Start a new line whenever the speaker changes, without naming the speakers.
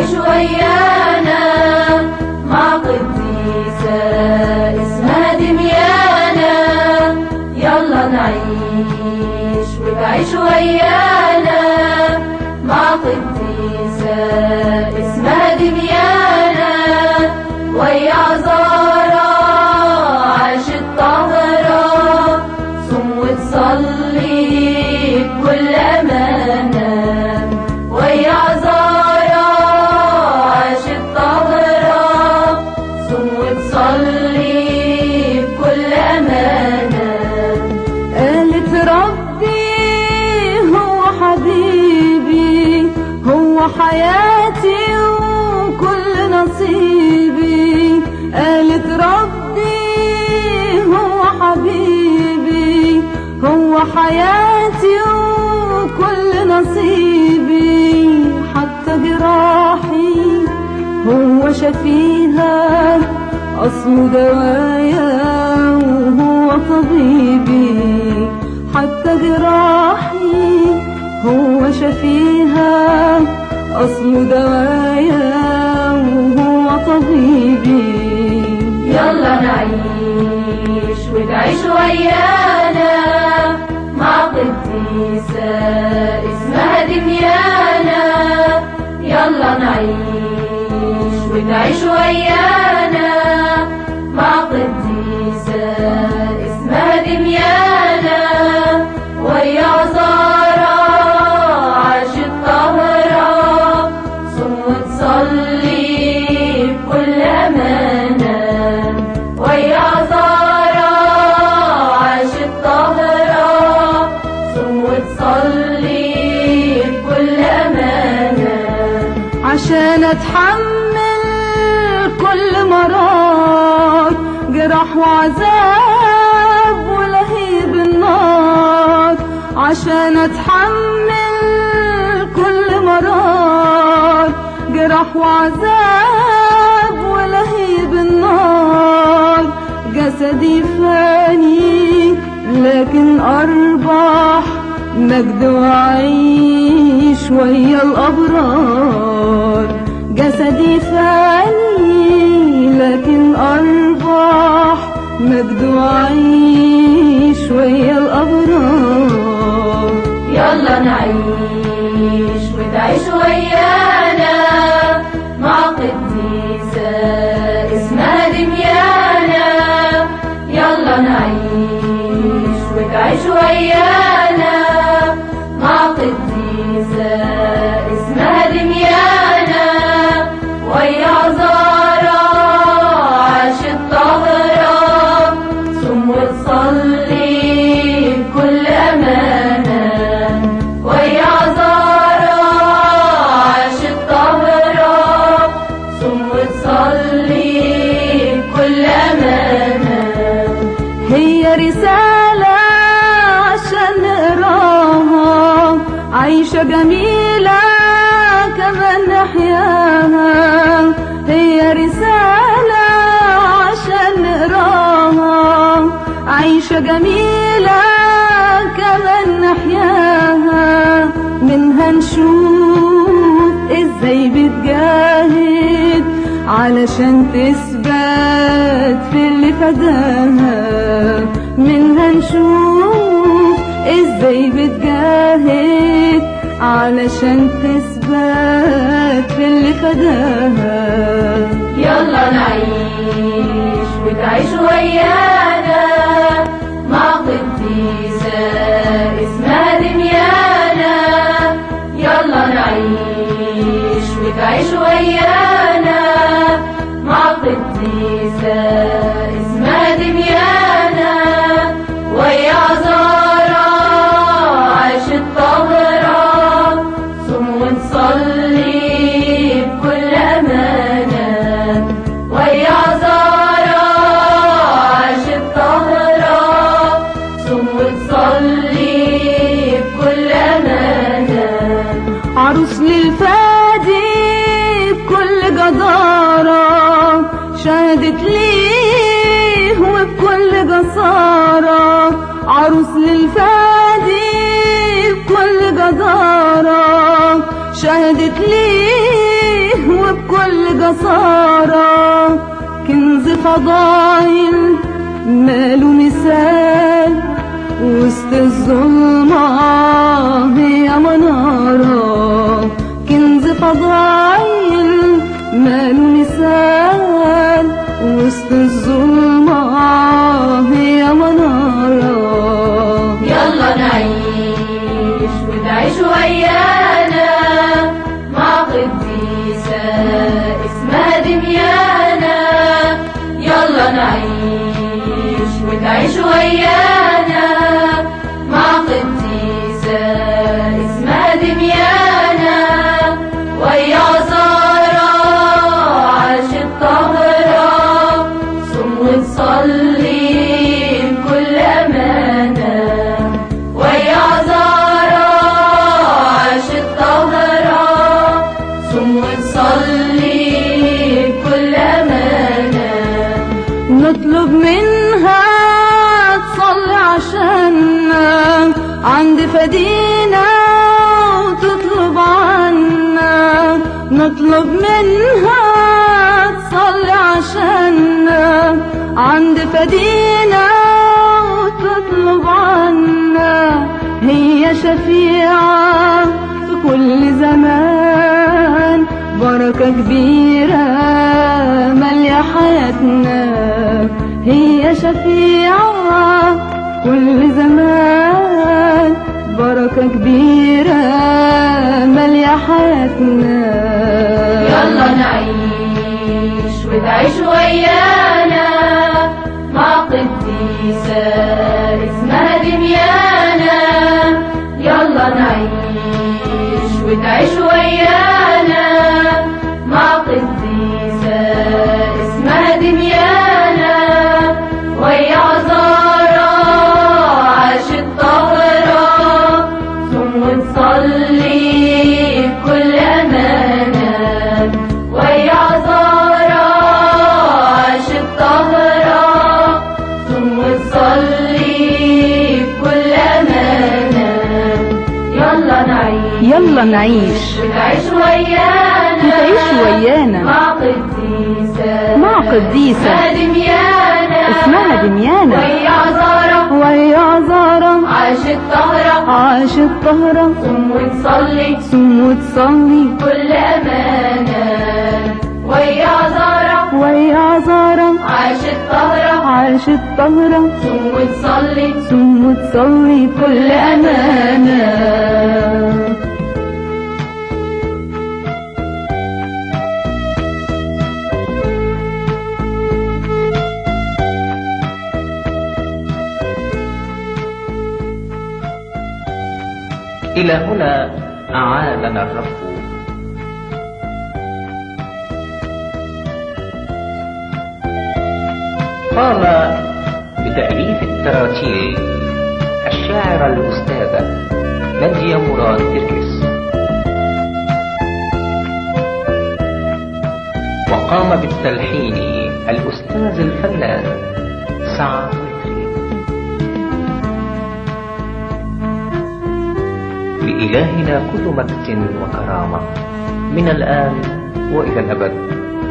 وتعيش ويانا مع قديسة اسمها دميانة يلا نعيش وتعيش ويانا مع قديسة اسمها دميانة ويا عذارى عاشت طهرة صم وتصلي بكل أمانة ويا عذارى عاشت طهرة صم وتصلي بكل أمانة
قالت ربي هو حبيبي هو حياتي وكل نصيبي قالت ربي هو حبيبي هو حياتي وكل نصيبي حتى جراحي هو شفيها أصل دوايا وهو طبيبي حتى جراحي هو شفيها أصل دوايا وهو طبيبي
يلا نعيش وتعيش ويانا مع قديسة اسمها دميانة يلا نعيش وتعيش ويانا مع قديسة اسمها دميانة ويا عذارى عاشت طهرة صم وتصلي بكل أمانة ويا عذارى عاشت طهرة صم وتصلي بكل أمانة
عشان اتحمل كل مرار جراح وعذاب ولهيب النار عشان اتحمل كل مرار جراح وعذاب ولهيب النار جسدي فاني لكن اربح مجد وعيش ويا الأبرار جسدي فاني لكن أربح مجد وعيش ويا الأبرار
يلا نعيش وتعيش ويانا مع قديسة اسمها دميانة يلا نعيش وتعيش ويانا مع قديسة اسمها دميانة ويا عذارى عاشت طهرة صم وتصلي بكل أمانة ويا عذارى عاشت طهرة صم وتصلي بكل أمانة
هي رسالة عشان نقراها عيشة جميلة كمان نحياها هي رسالة عشان نقراها عيشة جميلة كمان نحياها منها نشوف ازاي بتجاهد علشان تثبت في اللي فداها منها نشوف ازاي بتجاهد علشان تثبت في اللي فداها
يلا نعيش وتعيش ويانا مع قديسة اسمها دميانة يلا نعيش وتعيش ويانا مع قديسة اسمها دميانة ويا عذارى عاشت طهرة صم وتصلي بكل أمانة ويا عذارى عاشت طهرة صم وتصلي بكل أمانة
عروس للفادي بكل جدارة شهدت ليه وبكل جسارة عروس للفادي بكل جدارة شهدت ليه وبكل جسارة كنز فضايل ماله مثال وسط الظلمة هي منارة كنز فضايل ماله مثال وسط الظلمة هي منارة
يلا نعيش وتعيش ويانا مع قديسة اسمها دميانة يلا نعيش وتعيش ويانا مع قديسة اسمها دميانة ويا زارة عاشت طهرة صم وتصلي بكل أمانة ويا زارة عاشت طهرة صم وتصلي بكل أمانة
نطلب منها تصلي عشاننا عند فدينا وتطلب عنا نطلب منها تصلي عشاننا عند فدينا وتطلب عنا هي شفيعة في كل زمان بركة كبيرة مالية حياتنا هي شفيعة كل زمان بركة كبيرة مالية حياتنا
يلا نعيش وتعيش ويانا مع قديسة اسمها دميانة يلا نعيش وتعيش ويانا مع قديسة اسمها دميانة ويا عذارى عاشت طهرة ثم تصلي بكل أمانة ويا عذارى عاشت طهرة ثم تصلي بكل أمانة يلا نعيش
يلا نعيش
وتعيش ويانا
وتعيش ويانا
مع قديسة
مع قديسة
اسمها دميانة
اسمها دميانة
ويا عذارى
ويا زارة
عاشت طهرة
عاشت طهرة
ثم تصلي
ثم وتصلي
كل أمانة ويا عذارى
ويا زارة
عاشت طهرة
عاشت طهرة
ثم تصلي
ثم تصلي بكل أمانة
إلى هنا أعادنا الرب قام بتأليف التراتيل الشاعرة الأستاذة نجية مراد تركس وقام بالتلحين الأستاذ الفنان سعد مكري لإلهنا كل مجد وكرامة من الآن وإلى الأبد